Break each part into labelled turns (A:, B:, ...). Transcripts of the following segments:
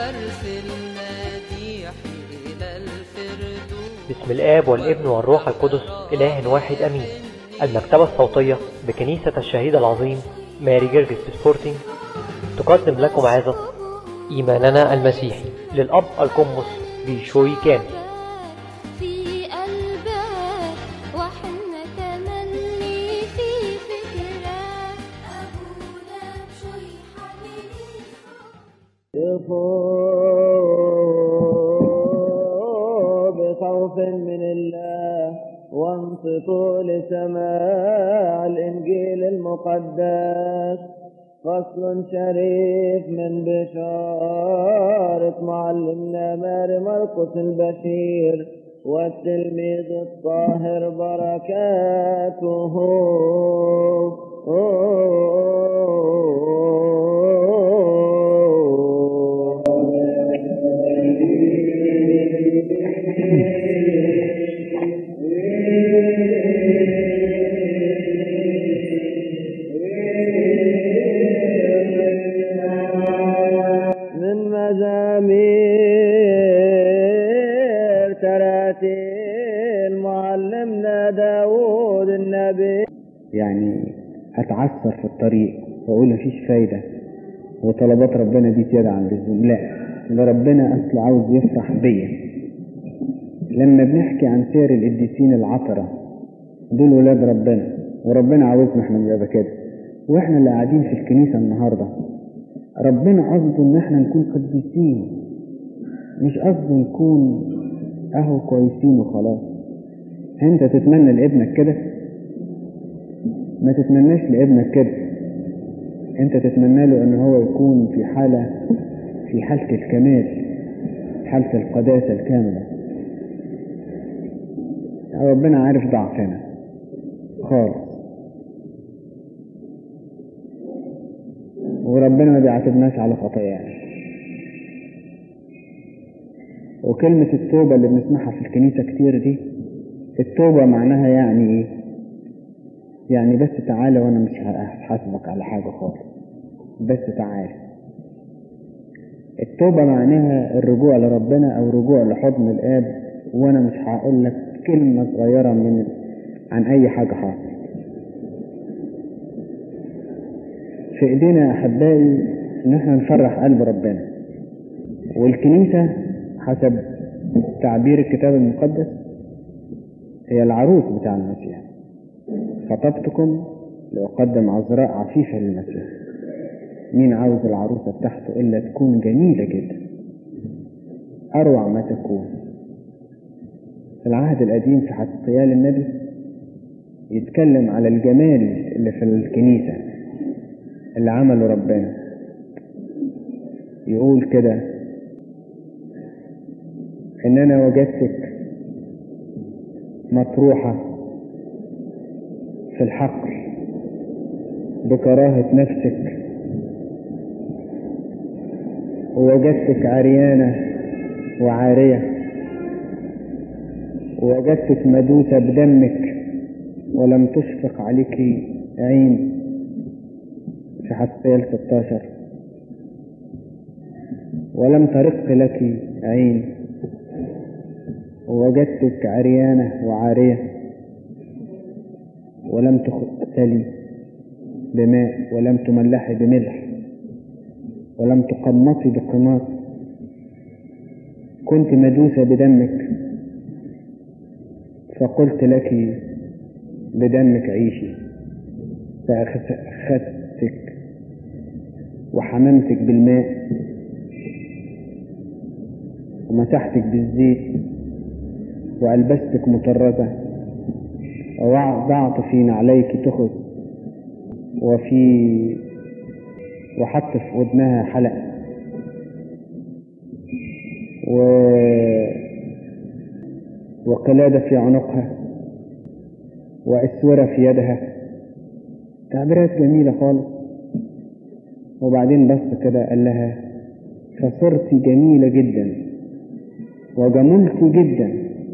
A: وارسل مديح إلى الفردوس
B: بسم الآب والابن والروح القدس إله واحد أمين المكتبة الصوتية بكنيسة الشهيد العظيم ماري جرجس سبورتنج تقدم لكم هذا إيماننا المسيحي للأب القمص بيشوي كامل
C: في قلبك واحنا تملي في فكرك أبونا بشوي حبيبي
D: كفوا بخوف من الله وانصتوا لسماع الإنجيل المقدس فصل شريف من بشارة معلمنا ماري مرقس البشير والتلميذ الطاهر بركاته من مزامير تراتيل معلمنا داود النبي
E: يعني اتعثر في الطريق واقول مفيش فايده وطلبات ربنا دي زياده عن اللزوم لا ده ربنا اصله عاوز يفرح بيا لما بنحكي عن سير القديسين العطره دول ولاد ربنا وربنا عاوزنا احنا نبقى كده واحنا اللي قاعدين في الكنيسه النهارده ربنا قصده ان احنا نكون قديسين مش قصده نكون اهو كويسين وخلاص انت تتمنى لابنك كده ما تتمناش لابنك كده انت تتمنى له ان هو يكون في حالة في حالة الكمال حالة القداسة الكاملة ربنا عارف ضعفنا خالص وربنا ما بيعاتبناش على خطايانا وكلمة التوبة اللي بنسمعها في الكنيسة كتير دي التوبة معناها يعني ايه يعني بس تعالى وانا مش هحاسبك على حاجة خالص بس تعالى التوبة معناها الرجوع لربنا او رجوع لحضن الاب وانا مش هقول لك كلمة صغيرة من عن اي حاجة حاصل في ايدينا يا احبائي ان احنا نفرح قلب ربنا والكنيسة حسب تعبير الكتاب المقدس هي العروس بتاع المسيح خطبتكم لأقدم عذراء عفيفة للمسيح مين عاوز العروسة بتاعته إلا تكون جميلة جدا أروع ما تكون في العهد القديم في حسقيال النبي يتكلم على الجمال اللي في الكنيسة اللي عمله ربنا يقول كده إن أنا وجدتك مطروحة في الحقل بكراهة نفسك ووجدتك عريانة وعارية ووجدتك مدوسة بدمك ولم تشفق عليك عين في حسقيال 16 ولم ترق لك عين ووجدتك عريانة وعارية ولم تغتلي بماء ولم تملحي بملح ولم تقمطي بقماط كنت مدوسة بدمك فقلت لك بدمك عيشي فأخذتك وحممتك بالماء ومسحتك بالزيت وألبستك مطرزة ووضعت في نعليك تخذ وفي وحط في ودنها حلق و وقلادة في عنقها وأسورة في يدها تعبيرات جميلة خالص وبعدين بص كده قال لها فصرت جميلة جدا وجملت جدا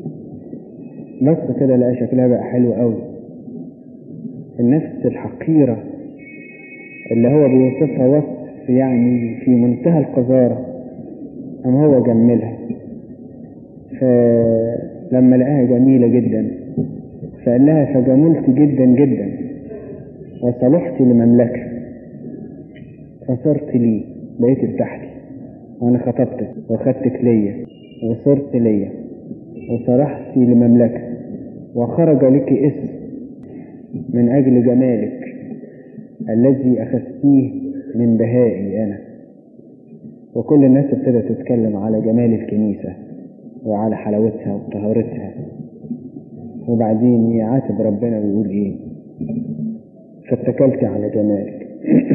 E: بص كده لقى شكلها بقى حلو قوي النفس الحقيرة اللي هو بيوصفها وصف يعني في منتهى القذارة قام هو جملها فلما لقاها جميلة جدا فقال لها فجملت جدا جدا وصلحت لمملكة فصرت لي بقيت بتاعتي وانا خطبتك واخدتك ليا وصرت ليا وصرحت لمملكة وخرج لك اسم من اجل جمالك الذي اخذتيه من بهائي انا وكل الناس ابتدت تتكلم على جمال الكنيسة وعلى حلاوتها وطهارتها وبعدين يعاتب ربنا ويقول ايه فاتكلت على جمالك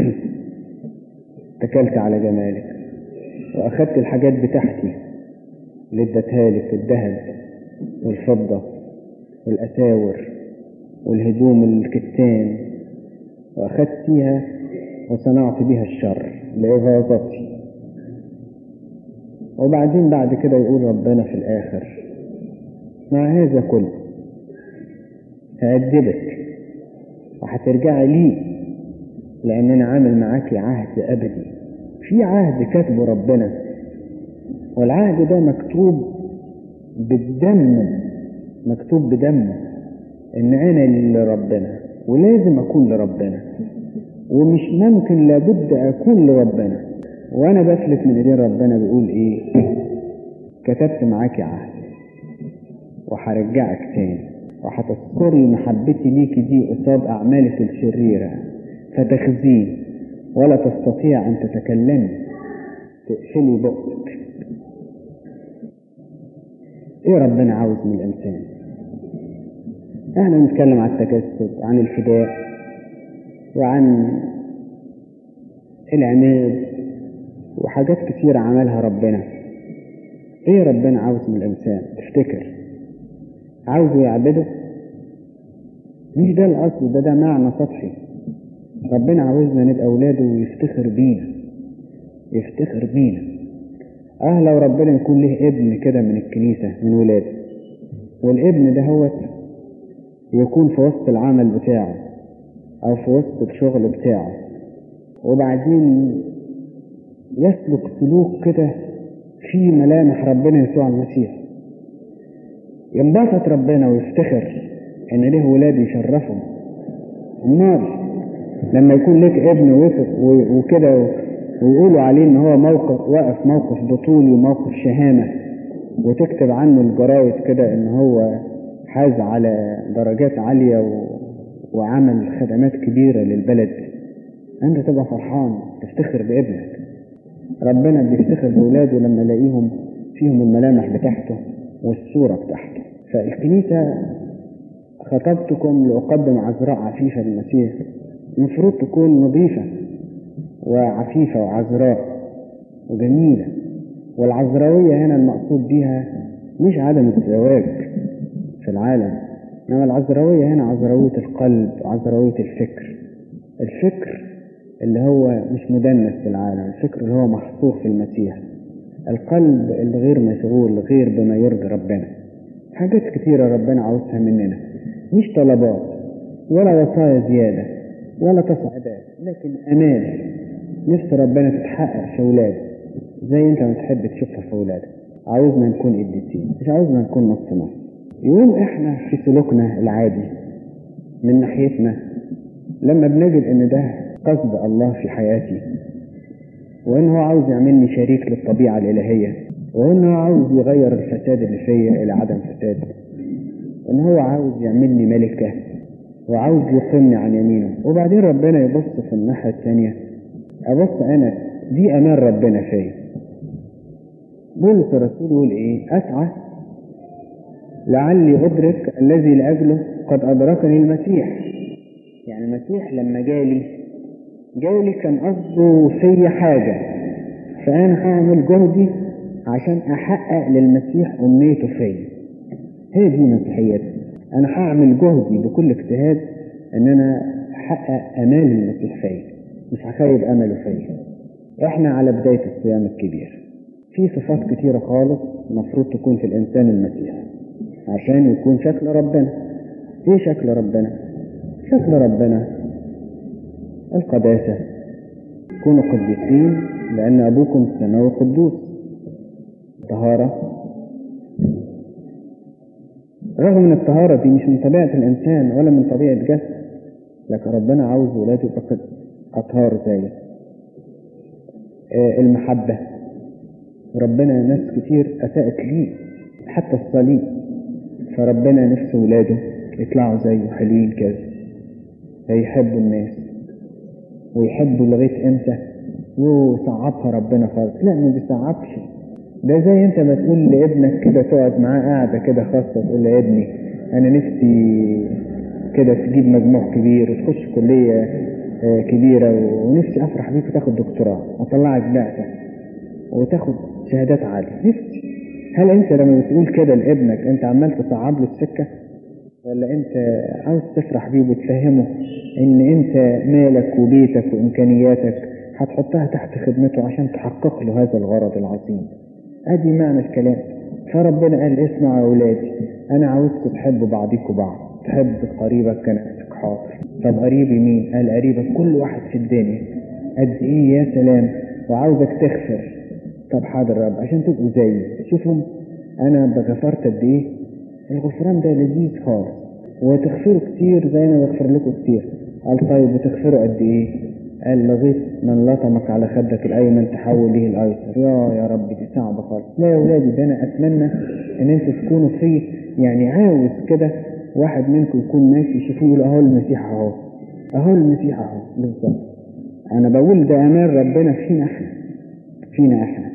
E: اتكلت على جمالك واخدت الحاجات بتاعتي اللي ادتها لك الذهب والفضة والاساور والهدوم الكتان واخدتيها وصنعت بها الشر لإغاظتي وبعدين بعد كده يقول ربنا في الآخر مع هذا كله هأدبك وهترجعي لي لأن أنا عامل معاكي عهد أبدي في عهد كاتبه ربنا والعهد ده مكتوب بالدم مكتوب بدم إن أنا لربنا ولازم أكون لربنا ومش ممكن لابد أكون لربنا وأنا بفلت من إيدين ربنا بيقول إيه كتبت معاكي عهد وهرجعك تاني وهتذكري محبتي ليكي دي قصاد أعمالك الشريرة فتخزين ولا تستطيع أن تتكلمي تقفلي بقك إيه ربنا عاوز من الإنسان احنا بنتكلم عن التجسد عن الفداء وعن العناد وحاجات كتير عملها ربنا ايه ربنا عاوز من الانسان تفتكر عاوزه يعبده مش ده الاصل ده ده معنى سطحي ربنا عاوزنا نبقى اولاده ويفتخر بينا يفتخر بينا اه لو ربنا يكون له ابن كده من الكنيسة من ولاده والابن ده هو يكون في وسط العمل بتاعه او في وسط الشغل بتاعه وبعدين يسلك سلوك كده في ملامح ربنا يسوع المسيح ينبسط ربنا ويفتخر ان له ولاد يشرفهم النار لما يكون لك ابن وقف وكده ويقولوا عليه ان هو موقف واقف موقف بطولي وموقف شهامه وتكتب عنه الجرايد كده ان هو حاز على درجات عاليه و... وعمل خدمات كبيره للبلد انت تبقى فرحان تفتخر بابنك ربنا بيفتخر بولاده لما يلاقيهم فيهم الملامح بتاعته والصوره بتاعته فالكنيسه خطبتكم لأقدم عذراء عفيفة للمسيح المفروض تكون نظيفة وعفيفة وعذراء وجميلة والعذراوية هنا المقصود بيها مش عدم الزواج في العالم إنما العذراوية هنا عذراوية القلب عذراوية الفكر الفكر اللي هو مش مدنس في العالم الفكر اللي هو محصور في المسيح القلب اللي غير مشغول غير بما يرضي ربنا حاجات كتيرة ربنا عاوزها مننا مش طلبات ولا وصايا زيادة ولا تصعيدات لكن أمال نفس ربنا تتحقق في أولاده زي أنت ما تحب تشوفها في أولادك عاوزنا نكون قديسين مش عاوزنا نكون نص نص يقوم إحنا في سلوكنا العادي من ناحيتنا لما بنجد إن ده قصد الله في حياتي وإن هو عاوز يعملني شريك للطبيعة الإلهية وإن هو عاوز يغير الفساد اللي فيا إلى عدم فساد إن هو عاوز يعملني ملكة وعاوز يقيمني عن يمينه وبعدين ربنا يبص في الناحية التانية أبص أنا دي أمان ربنا فيا بولس الرسول يقول إيه أسعى لعلي أدرك الذي لأجله قد أدركني المسيح يعني المسيح لما جالي جالي كان قصده في حاجة فأنا هعمل جهدي عشان أحقق للمسيح أمنيته فيا هي دي مسيحيتي أنا هعمل جهدي بكل اجتهاد إن أنا أحقق أمال المسيح فيا مش هخيب أمله فيا إحنا على بداية الصيام الكبير في صفات كتيرة خالص المفروض تكون في الإنسان المسيحي عشان يكون شكل ربنا إيه شكل ربنا؟ شكل ربنا القداسة كونوا قديسين لأن أبوكم السماوي قدوس الطهارة رغم ان الطهارة دي مش من طبيعة الانسان ولا من طبيعة جسد لكن ربنا عاوز ولاده يبقى اطهار زيه آه، المحبة ربنا ناس كتير اساءت ليه حتى الصليب فربنا نفسه ولاده يطلعوا زيه حلوين كده فيحبوا الناس ويحبوا لغاية امتى وصعبها ربنا خالص لا ما بيصعبش ده زي انت ما تقول لابنك كده تقعد معاه قاعدة كده خاصة تقول له يا ابني انا نفسي كده تجيب مجموع كبير وتخش كلية آه، كبيرة ونفسي افرح بيك وتاخد دكتوراه واطلعك بعثة وتاخد شهادات عالية نفسي هل انت لما بتقول كده لابنك انت عمال تصعب له السكة ولا انت عاوز تفرح بيه وتفهمه ان انت مالك وبيتك وامكانياتك هتحطها تحت خدمته عشان تحقق له هذا الغرض العظيم ادي معنى الكلام فربنا قال اسمعوا يا اولادي انا عاوزكم تحبوا بعضكم بعض تحب قريبك كنفسك حاضر طب قريبي مين قال قريبك كل واحد في الدنيا قد ايه يا سلام وعاوزك تغفر طب حاضر يا رب عشان تبقوا زيي شوفهم انا بغفرت قد ايه الغفران ده لذيذ خالص وتغفروا كتير زي ما بغفر لكم كتير قال طيب بتغفروا قد ايه قال لغيت من لطمك على خدك الايمن تحول ليه الايسر يا يا رب دي صعبه خالص لا يا ولادي ده انا اتمنى ان انتوا تكونوا في يعني عاوز كده واحد منكم يكون ماشي يشوفوه يقول اهو المسيح اهو اهو المسيح اهو بالظبط انا بقول ده امان ربنا فينا احنا فينا احنا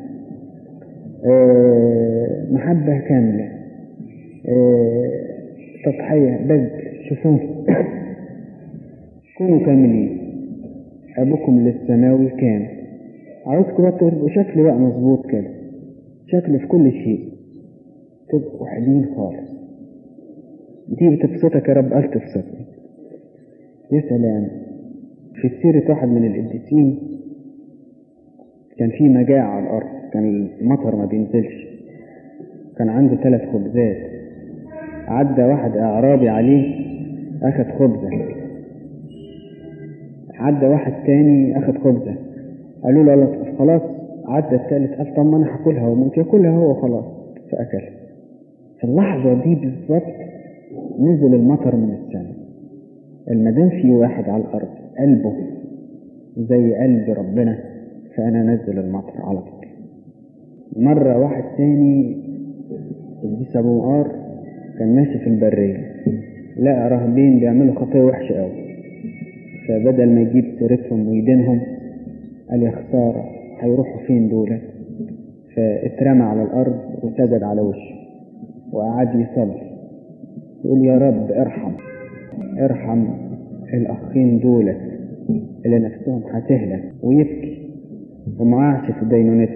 E: آه محبه كامله آه تضحيه بذل شوفوا كونوا كاملين أبوكم للسماوي كان عاوزكم بقى تبقوا شكل بقى مظبوط كده شكل في كل شيء تبقوا حلوين خالص دي بتبسطك يا رب قال تبسطني يا سلام في سيرة واحد من القديسين كان في مجاعة على الأرض كان المطر ما بينزلش كان عنده ثلاث خبزات عدى واحد أعرابي عليه أخد خبزة عدى واحد تاني اخد خبزة قالوا له لا خلاص عدى التالت قال طب ما انا هاكلها وممكن ياكلها هو خلاص فاكلها في اللحظة دي بالظبط نزل المطر من السماء المدام في واحد على الارض قلبه زي قلب ربنا فانا نزل المطر على طول مرة واحد تاني الديس ابو مقار كان ماشي في البرية لقى راهبين بيعملوا خطية وحشة قوي فبدل ما يجيب سيرتهم ويدينهم قال يا خسارة هيروحوا فين دول فاترمى على الأرض وسجد على وشه وقعد يصلي يقول يا رب ارحم ارحم الأخين دول اللي نفسهم هتهلك ويبكي ومعاش في دينونته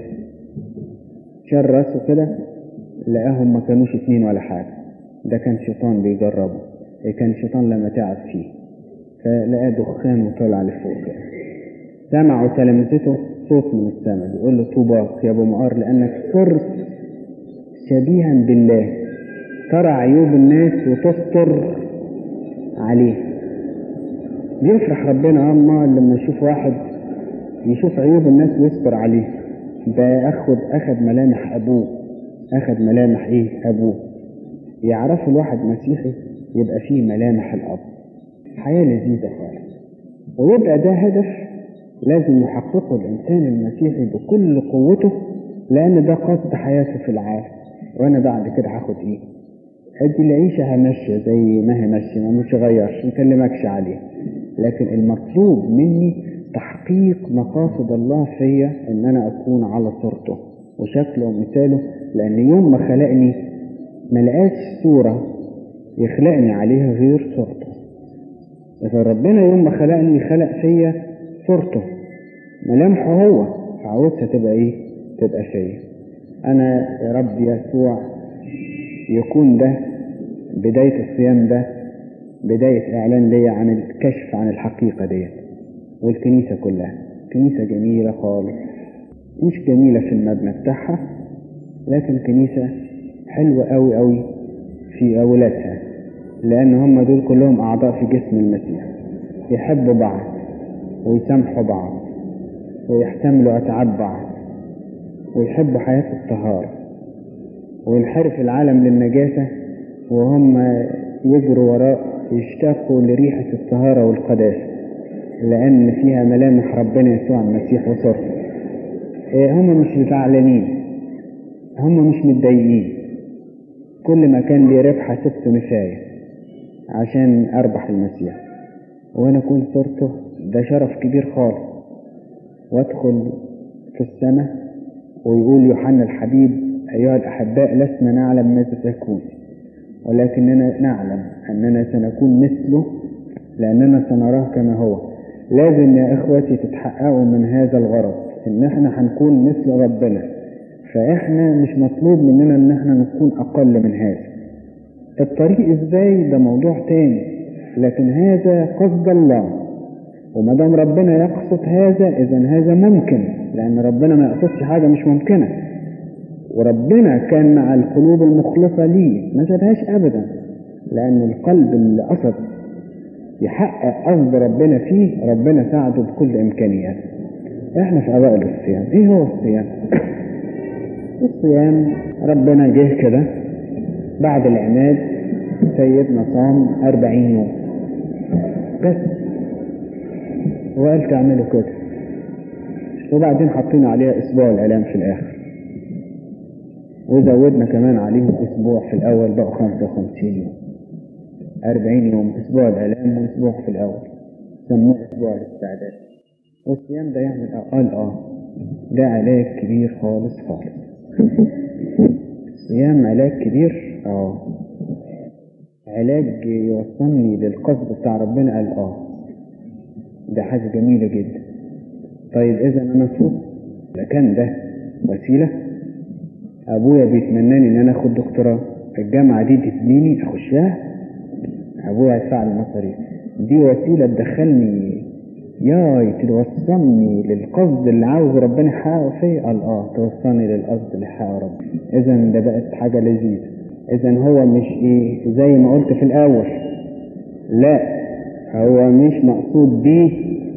E: شال راسه كده لقاهم ما كانوش اتنين ولا حاجة ده كان شيطان بيجربه كان شيطان لما تعب فيه فلقى دخان وطلع لفوق كده سمعوا تلامذته صوت من السماء بيقول له طوباك يا ابو مقار لانك صرت شبيها بالله ترى عيوب الناس وتستر عليه بيفرح ربنا اما لما يشوف واحد يشوف عيوب الناس ويستر عليه ده اخد اخد ملامح ابوه اخد ملامح ايه ابوه يعرفوا الواحد مسيحي يبقى فيه ملامح الاب حياة لذيذة خالص ويبقى ده هدف لازم يحققه الإنسان المسيحي بكل قوته لأن ده قصد حياته في العالم وأنا بعد كده هاخد إيه؟ أدي العيشة همشية زي ما هي ماشية ما متغيرش ما نكلمكش عليها لكن المطلوب مني تحقيق مقاصد الله فيا إن أنا أكون على صورته وشكله ومثاله لأن يوم ما خلقني ما لقاش صورة يخلقني عليها غير صورته فربنا يوم ما خلقني خلق فيا صورته ملامحه هو فعاوزها تبقى ايه تبقى فيا انا يا رب يسوع يكون ده بداية الصيام ده بداية اعلان ليا عن الكشف عن الحقيقة ديت والكنيسة كلها كنيسة جميلة خالص مش جميلة في المبنى بتاعها لكن كنيسة حلوة قوي قوي في أولادها لأن هم دول كلهم أعضاء في جسم المسيح يحبوا بعض ويسامحوا بعض ويحتملوا أتعاب بعض ويحبوا حياة الطهارة وينحرف العالم للنجاسة وهم يجروا وراء يشتاقوا لريحة الطهارة والقداسة لأن فيها ملامح ربنا يسوع المسيح وصورته إيه هم مش زعلانين هم مش متضايقين كل ما كان لي ربح سبت نفاية عشان أربح المسيح وأنا أكون صورته ده شرف كبير خالص وأدخل في السماء ويقول يوحنا الحبيب أيها الأحباء لسنا نعلم ماذا سيكون ولكننا نعلم أننا سنكون مثله لأننا سنراه كما هو لازم يا إخوتي تتحققوا من هذا الغرض إن إحنا هنكون مثل ربنا فإحنا مش مطلوب مننا إن إحنا نكون أقل من هذا الطريق إزاي ده موضوع تاني لكن هذا قصد الله وما دام ربنا يقصد هذا إذا هذا ممكن لأن ربنا ما يقصدش حاجة مش ممكنة وربنا كان مع القلوب المخلصة ليه ما سابهاش أبدا لأن القلب اللي قصد يحقق قصد ربنا فيه ربنا ساعده بكل إمكانياته إحنا في أوائل الصيام إيه هو الصيام؟ الصيام ربنا جه كده بعد العماد سيدنا صام أربعين يوم بس وقال تعملوا كده وبعدين حطينا عليها أسبوع الإعلام في الآخر وزودنا كمان عليهم أسبوع في الأول بقوا 55 يوم 40 يوم أسبوع الإعلام وأسبوع في الأول سموه أسبوع الاستعداد والصيام ده يعمل آه قال آه ده علاج كبير خالص خالص الصيام علاج كبير آه علاج يوصلني للقصد بتاع ربنا قال آه ده حاجة جميلة جدا طيب إذا أنا صوت إذا كان ده وسيلة أبويا بيتمناني إن أنا آخد دكتوراه الجامعة دي تديني أخشها أبويا يدفع لي المصاريف دي وسيلة تدخلني ياي توصلني للقصد اللي عاوز ربنا يحققه فيا قال اه توصلني للقصد اللي حققه ربنا اذا ده بقت حاجة لذيذة اذا هو مش ايه زي ما قلت في الاول لا هو مش مقصود بيه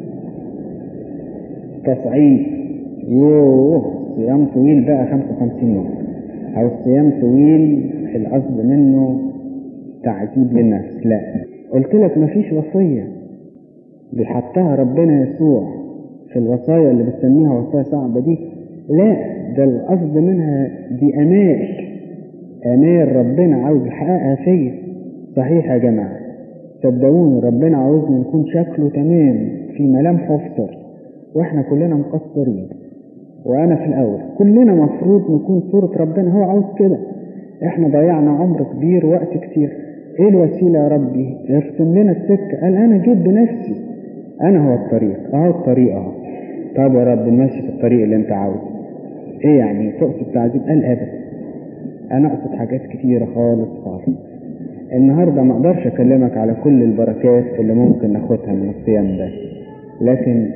E: تصعيد يوه صيام طويل بقى 55 يوم او الصيام طويل القصد منه تعذيب للنفس لا قلت لك مفيش وصيه دي حطها ربنا يسوع في الوصايا اللي بتسميها وصايا صعبة دي لا ده القصد منها دي أمال أمال ربنا عاوز يحققها فيا صحيح يا جماعة صدقوني ربنا عاوزنا نكون شكله تمام في ملامحه وفطر واحنا كلنا مقصرين وانا في الاول كلنا مفروض نكون صورة ربنا هو عاوز كده احنا ضيعنا عمر كبير وقت كتير ايه الوسيلة يا ربي ارسم لنا السكة قال انا جيت بنفسي انا هو الطريق اهو الطريق اهو طب يا رب ماشي في الطريق اللي انت عاوزه ايه يعني تقصد تعذيب قال ابدا انا اقصد حاجات كتيرة خالص خالص النهاردة ما اقدرش اكلمك على كل البركات اللي ممكن ناخدها من الصيام ده لكن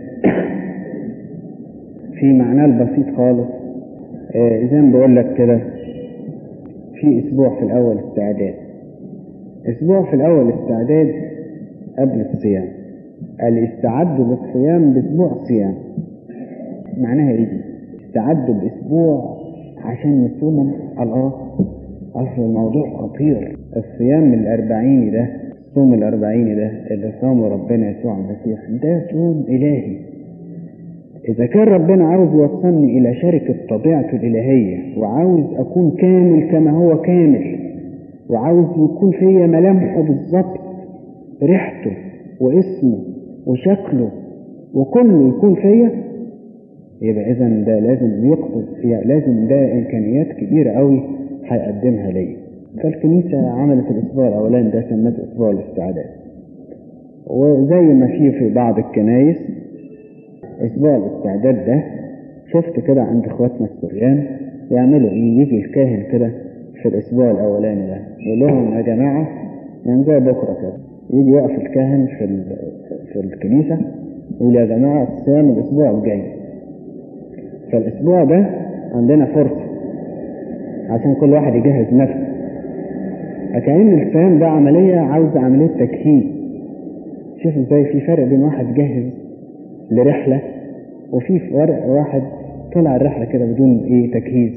E: في معناه البسيط خالص آه زي ما بقول لك كده في اسبوع في الاول استعداد اسبوع في الاول استعداد قبل الصيام الاستعد للصيام باسبوع صيام معناها ايه دي استعدوا باسبوع عشان يصوموا الله اصل الموضوع خطير الصيام الاربعيني ده الصوم الاربعيني ده اللي صامه ربنا يسوع المسيح ده صوم الهي إذا كان ربنا عاوز يوصلني إلى شركة طبيعته الإلهية وعاوز أكون كامل كما هو كامل وعاوز يكون فيا ملامحه بالظبط ريحته واسمه وشكله وكله يكون فيا يبقى إذا ده لازم يقصد يعني لازم ده إمكانيات كبيرة قوي هيقدمها ليا فالكنيسة عملت الأسبوع الأولاني ده سمته أسبوع الاستعداد وزي ما في في بعض الكنايس اسبوع الاستعداد ده شفت كده عند اخواتنا السوريان يعملوا ايه يجي الكاهن كده في الاسبوع الاولاني ده يقول لهم يا جماعه يعني زي بكره كده يجي يقف الكاهن في في الكنيسه يقول يا جماعه الصيام الاسبوع الجاي فالاسبوع ده عندنا فرصه عشان كل واحد يجهز نفسه فكأن الصيام ده عملية عاوزة عملية تجهيز شوف ازاي في فرق بين واحد جاهز لرحلة وفي فرق واحد طلع الرحلة كده بدون ايه تجهيز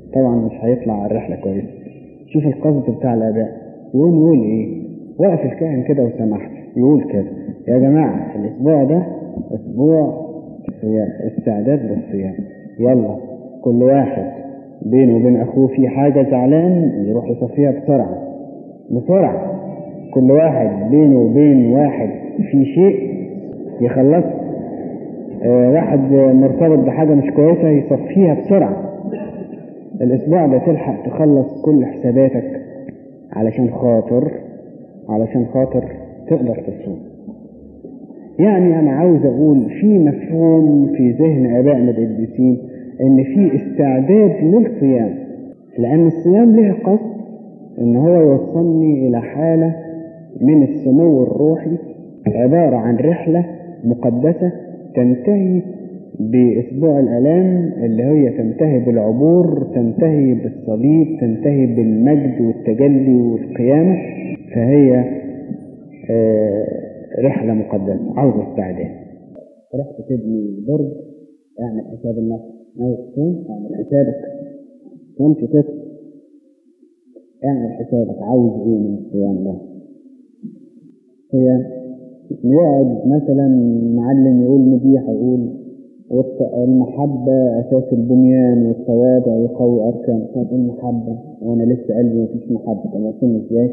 E: طبعا مش هيطلع على الرحلة كويس شوف القصد بتاع الآباء يقوم يقول إيه وقف الكاهن كده وسمحت يقول كده يا جماعة الأسبوع ده أسبوع صيام استعداد للصيام يلا كل واحد بينه وبين أخوه في حاجة زعلان يروح يصفيها بسرعة بسرعة كل واحد بينه وبين واحد في شيء يخلص آه، واحد مرتبط بحاجة مش كويسة يصفيها بسرعة الأسبوع ده تلحق تخلص كل حساباتك علشان خاطر علشان خاطر تقدر تصوم يعني أنا عاوز أقول في مفهوم في ذهن آبائنا القديسين إن في استعداد للصيام لأن الصيام له قصد إن هو يوصلني إلى حالة من السمو الروحي عبارة عن رحلة مقدسة تنتهي بأسبوع الآلام اللي هي تنتهي بالعبور تنتهي بالصليب تنتهي بالمجد والتجلي والقيامة فهي آه، رحلة مقدسة عاوزة استعداد رحت تبني برج اعمل حساب النفس ناوي تصوم اعمل حسابك صمت تسكت اعمل حسابك عاوز ايه من الصيام ده صيام يقعد مثلا معلم يقول مديح يقول والت- المحبة أساس البنيان والتواضع يقوي أركان طب المحبة وأنا لسه قلبي مفيش محبة طب أصوم إزاي؟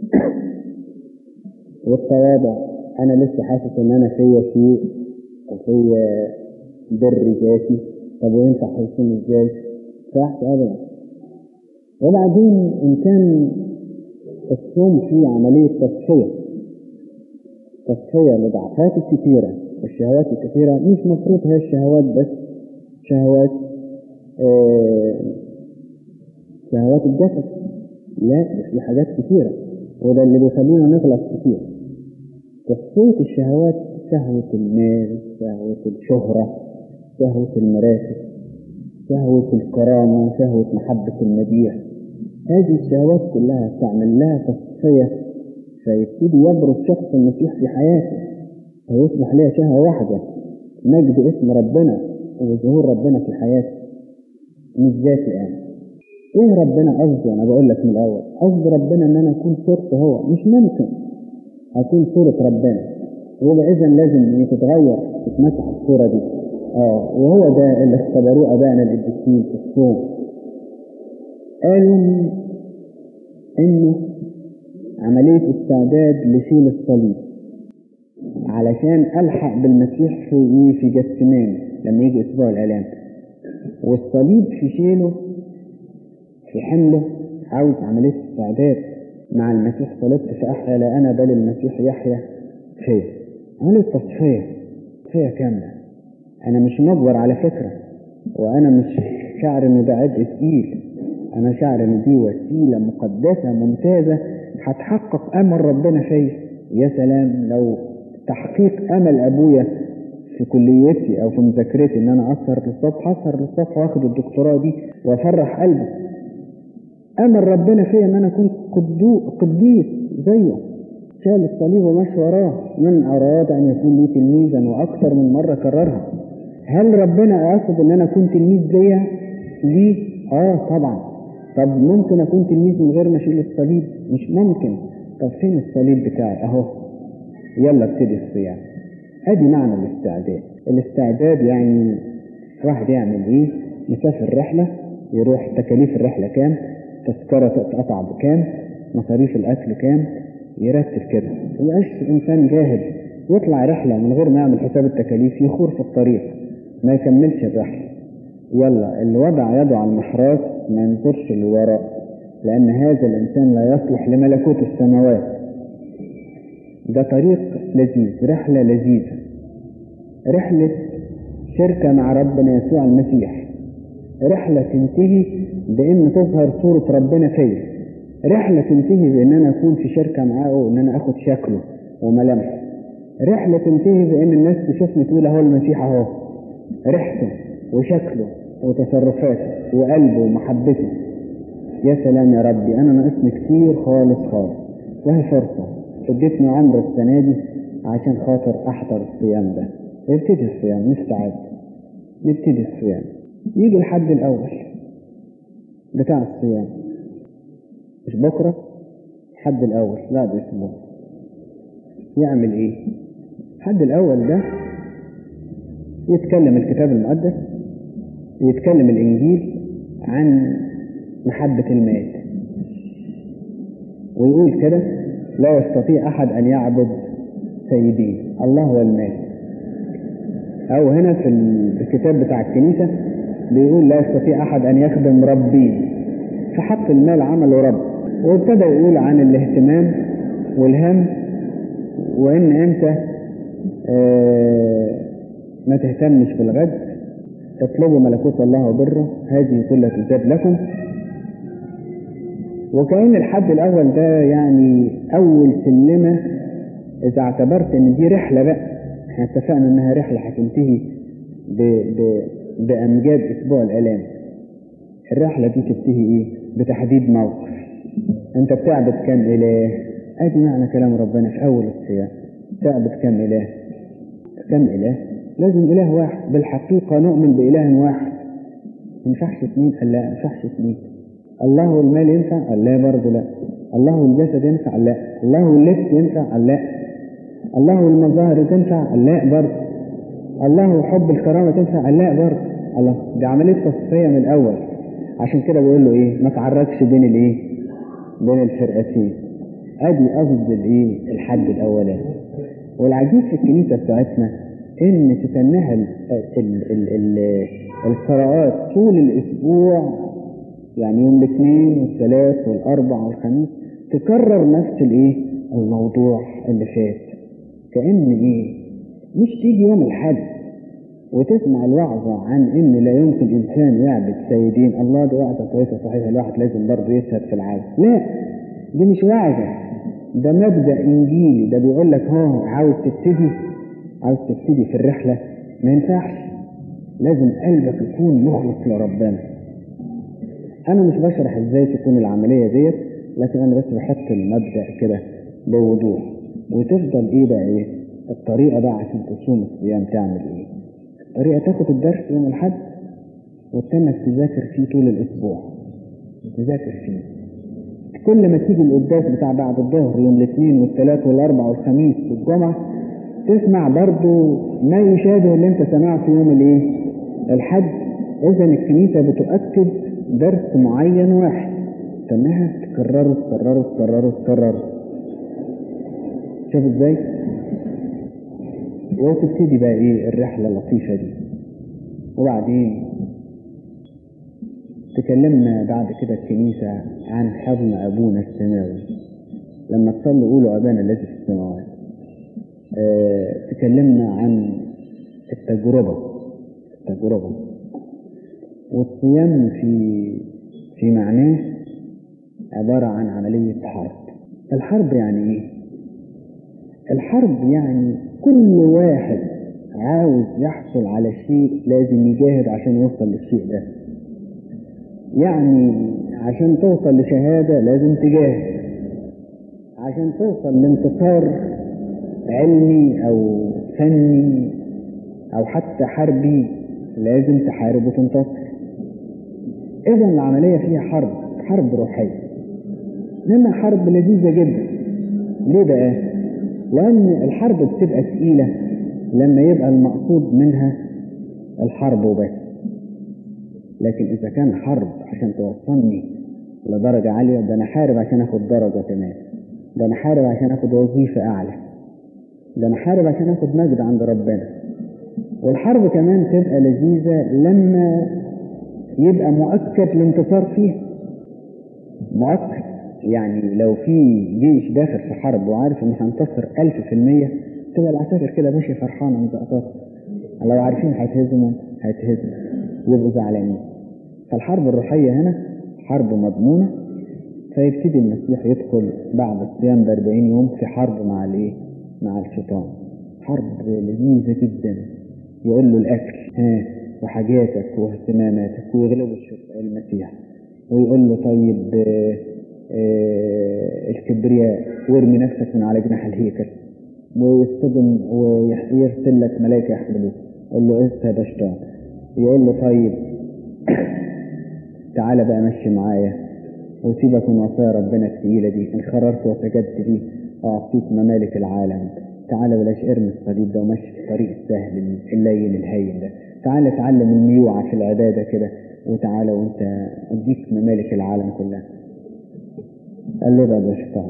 E: والتواضع أنا لسه حاسس إن أنا فيا شيء وفيا بر ذاتي طب وينفع هيصوم إزاي؟ صح أبدا وبعدين إن كان الصوم فيه عملية تصفية تصفية لضعفات الكثيرة والشهوات الكثيرة مش مفروض هي الشهوات بس شهوات آه شهوات الجسد لا ده في حاجات كثيرة وده اللي بيخلينا نغلط كتير تصفية الشهوات شهوة المال شهوة الشهرة شهوة المراتب شهوة الكرامة شهوة محبة المديح هذه الشهوات كلها تعمل لها تصفية فيبتدي يبرز شخص المسيح في حياته فيصبح لها شهوة واحدة مجد اسم ربنا وظهور ربنا في حياته مش ذات الآن ايه ربنا قصده انا بقول لك من الاول قصد ربنا ان انا اكون صورته هو مش ممكن اكون صورة ربنا يبقى اذا لازم تتغير تتمسح الصورة دي اه وهو ده اللي اختبروه ابائنا القديسين في الصوم قالوا انه عملية استعداد لشيل الصليب علشان الحق بالمسيح في ايه في جسمان لما يجي اسبوع الالام والصليب في شيله في حمله عاوز عملية استعداد مع المسيح صلبت فأحيا لا أنا بل المسيح يحيا فيا عملية تصفية تصفية كاملة أنا مش مجبر على فكرة وأنا مش شعر إن ده عبء تقيل أنا شعر إن دي وسيلة مقدسة ممتازة هتحقق أمل ربنا فيا يا سلام لو تحقيق أمل أبويا في كليتي أو في مذاكرتي إن أنا أسهر للصبح أسهر للصبح وآخد الدكتوراه دي وأفرح قلبي امل ربنا فيا ان انا اكون قدو قديس زيه شال الصليب ومشي وراه من اراد ان يكون لي تلميذا واكثر من مره كررها هل ربنا يقصد ان انا اكون تلميذ زيه ليه اه طبعا طب ممكن اكون تلميذ من غير ما اشيل الصليب مش ممكن طب فين الصليب بتاعي اهو يلا ابتدي الصيام ادي معنى الاستعداد الاستعداد يعني واحد يعمل ايه مسافر رحله يروح تكاليف الرحله كام تذكرة تتقطع بكام مصاريف الأكل كام يرتب كده ويعيش إنسان جاهل يطلع رحلة من غير ما يعمل حساب التكاليف يخور في الطريق ما يكملش الرحلة يلا اللي وضع يده على المحراث ما ينظرش للوراء لأن هذا الإنسان لا يصلح لملكوت السماوات ده طريق لذيذ رحلة لذيذة رحلة شركة مع ربنا يسوع المسيح رحلة تنتهي بان تظهر صورة ربنا فيا رحلة تنتهي بان انا اكون في شركة معاه وان انا اخد شكله وملامحه رحلة تنتهي بان الناس تشوفني تقول اهو المسيح اهو ريحته وشكله وتصرفاته وقلبه ومحبته يا سلام يا ربي انا ناقصني كتير خالص خالص وهي فرصة اديتني عمر السنة دي عشان خاطر احضر الصيام ده نبتدي الصيام نستعد نبتدي الصيام يجي الحد الاول بتاع الصيام مش بكرة الحد الأول بعد أسبوع يعمل إيه؟ الحد الأول ده يتكلم الكتاب المقدس يتكلم الإنجيل عن محبة المال ويقول كده لا يستطيع أحد أن يعبد سيدين الله هو المال أو هنا في الكتاب بتاع الكنيسة بيقول لا يستطيع أحد أن يخدم ربين فحط المال عمله رب وابتدى يقول عن الاهتمام والهم وإن أنت آه ما تهتمش بالغد اطلبوا ملكوت الله وبره هذه كلها تزداد لكم وكأن الحد الأول ده يعني أول سلمة إذا اعتبرت إن دي رحلة بقى احنا اتفقنا إنها رحلة هتنتهي ب... ب... بأمجاد أسبوع الآلام الرحلة دي تنتهي إيه؟ بتحديد موقف أنت بتعبد كام إله؟ أدي معنى كلام ربنا في أول الصيام تعبد كام إله؟ كام إله؟ لازم إله واحد بالحقيقة نؤمن بإله واحد ما ينفعش اثنين قال لا ما ينفعش اثنين الله والمال ينفع قال لا برضه لا الله والجسد ينفع قال لا الله واللبس ينفع قال لا الله والمظاهر تنفع قال لا برضه الله وحب الكرامة تنفع قال لا برضه الله دي عملية تصفية من الأول عشان كده بقول له إيه ما تعركش بين الإيه بين الفرقتين أدي قصد الإيه الحد الأولاني والعجيب في الكنيسة بتاعتنا إن تتنها ال ال ال ال القراءات طول الأسبوع يعني يوم الاثنين والثلاث والأربع والخميس تكرر نفس الإيه الموضوع اللي فات كأن إيه مش تيجي يوم الحد وتسمع الوعظة عن إن لا يمكن إنسان يعبد سيدين الله دي وعظة كويسة صحيح الواحد لازم برضه يسهد في العالم لا دي مش وعظة ده مبدأ إنجيلي ده بيقول لك ها عاوز تبتدي عاوز تبتدي في الرحلة ما ينفعش لازم قلبك يكون مخلص لربنا أنا مش بشرح إزاي تكون العملية ديت لكن أنا بس بحط المبدأ كده بوضوح وتفضل إيه بقى إيه الطريقة بقى عشان تصوم الصيام تعمل إيه الطريقة تاخد الدرس يوم الحد وتستنى تذاكر فيه طول الأسبوع تذاكر فيه كل ما تيجي القداس بتاع بعد الظهر يوم الاثنين والثلاث والاربع والخميس والجمعة تسمع برضو ما يشابه اللي انت سمعته يوم الايه الحد اذا الكنيسة بتؤكد درس معين واحد تنها تكرره تكرره تكرره تكرره شوف ازاي وتبتدي بقى ايه الرحلة اللطيفة دي وبعدين تكلمنا بعد كده الكنيسة عن حضن أبونا السماوي لما تصلوا قولوا أبانا الذي في السماوات اه تكلمنا عن التجربة التجربة والصيام في في معناه عبارة عن عملية حرب الحرب يعني ايه؟ الحرب يعني كل واحد عاوز يحصل على شيء لازم يجاهد عشان يوصل للشيء ده يعني عشان توصل لشهادة لازم تجاهد عشان توصل لانتصار علمي أو فني أو حتى حربي لازم تحارب وتنتصر إذا العملية فيها حرب حرب روحية إنما حرب لذيذة جدا ليه بقى؟ لأن الحرب بتبقى تقيلة لما يبقى المقصود منها الحرب وبس لكن إذا كان حرب عشان توصلني لدرجة عالية ده أنا حارب عشان آخد درجة كمان ده أنا حارب عشان آخد وظيفة أعلى ده أنا حارب عشان آخد مجد عند ربنا والحرب كمان تبقى لذيذة لما يبقى مؤكد الانتصار فيها مؤكد يعني لو في جيش داخل في حرب وعارف انه هينتصر ألف في المية تبقى العساكر كده ماشية فرحانة مزقططة لو عارفين هيتهزموا هيتهزموا يبقوا زعلانين فالحرب الروحية هنا حرب مضمونة فيبتدي المسيح يدخل بعد الصيام ب 40 يوم في حرب مع الايه؟ مع الشيطان حرب لذيذة جدا يقول له الأكل ها وحاجاتك واهتماماتك ويغلبوا المسيح ويقول له طيب آه آه الكبرياء وارمي نفسك من على جناح الهيكل ويصطدم ويرسل لك ملائكة يحملوك يقول له اذهب يا شيطان يقول له طيب تعالى بقى مشي معايا وسيبك من وصايا ربنا الثقيلة دي انخررت وسجدت دي أعطيك ممالك العالم تعالى بلاش ارمي الصليب ده ومشي في الطريق السهل الليل الهين ده تعالى اتعلم الميوعة في العبادة كده وتعالى وانت اديك ممالك العالم كلها قال له بقى ده شيطان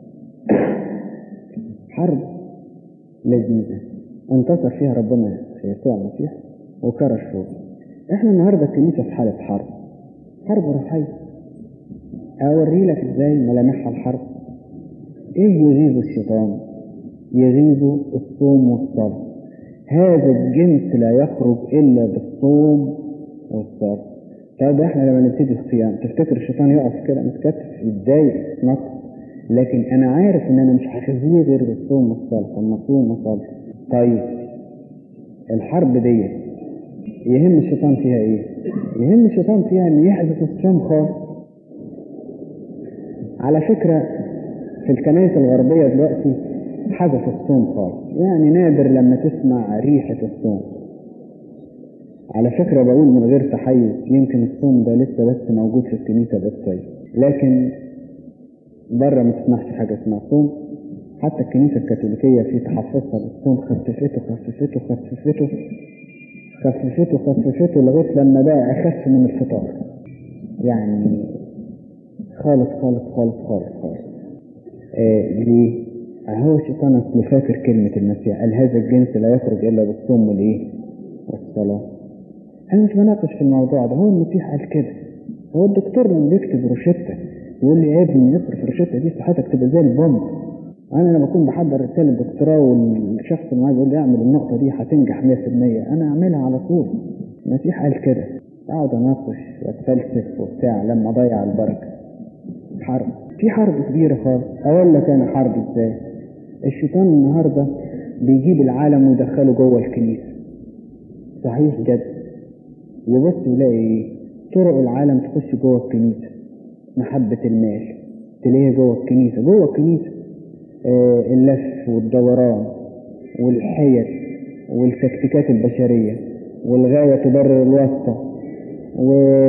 E: حرب لذيذة انتصر فيها ربنا يسوع المسيح وكرر شروط احنا النهارده الكنيسة في حالة حرب حرب روحية اوري لك ازاي ملامحها الحرب ايه يغيظ الشيطان يغيظ الصوم والصلاة هذا الجنس لا يخرج الا بالصوم والصلاة طب احنا لما نبتدي الصيام تفتكر الشيطان يقف كده متكتف يتضايق يتنطط لكن انا عارف ان انا مش هخزيه غير بالصوم والصلاة لما اصوم وصلي طيب الحرب دي يهم الشيطان فيها ايه يهم الشيطان فيها ان يحدث الصوم خالص على فكرة في الكنائس الغربية دلوقتي حدث الصوم خالص يعني نادر لما تسمع ريحة الصوم على فكرة بقول من غير تحيز يمكن الصوم ده لسه بس موجود في الكنيسة القبطية لكن بره ما تسمعش حاجة اسمها صوم حتى الكنيسة الكاثوليكية في تحفظها بالصوم خففته خففته خففته خففته خففته لغاية لما بقى أخف من الفطار يعني خالص خالص خالص خالص خالص آه ليه؟ هو الشيطان اصله فاكر كلمة المسيح قال هذا الجنس لا يخرج إلا بالصوم والإيه؟ والصلاة أنا مش بناقش في الموضوع ده هو المسيح قال كده هو الدكتور لما بيكتب روشتة يقول لي يا ابني اصرف الروشتة دي صحتك تبقى زي البومب أنا لما أكون بحضر رسالة دكتوراه والشخص اللي معايا يقول لي اعمل النقطة دي هتنجح 100% أنا أعملها على طول المسيح قال كده أقعد أناقش وأتفلسف وبتاع لما أضيع البركة حرب في حرب كبيرة خالص أقول لك أنا حرب إزاي الشيطان النهاردة بيجيب العالم ويدخله جوه الكنيسة صحيح جد يبص يلاقي ايه طرق العالم تخش جوه الكنيسة محبة المال تلاقيها جوه الكنيسة جوه الكنيسة آه اللف والدوران والحيل والتكتيكات البشرية والغاية تبرر الواسطة و...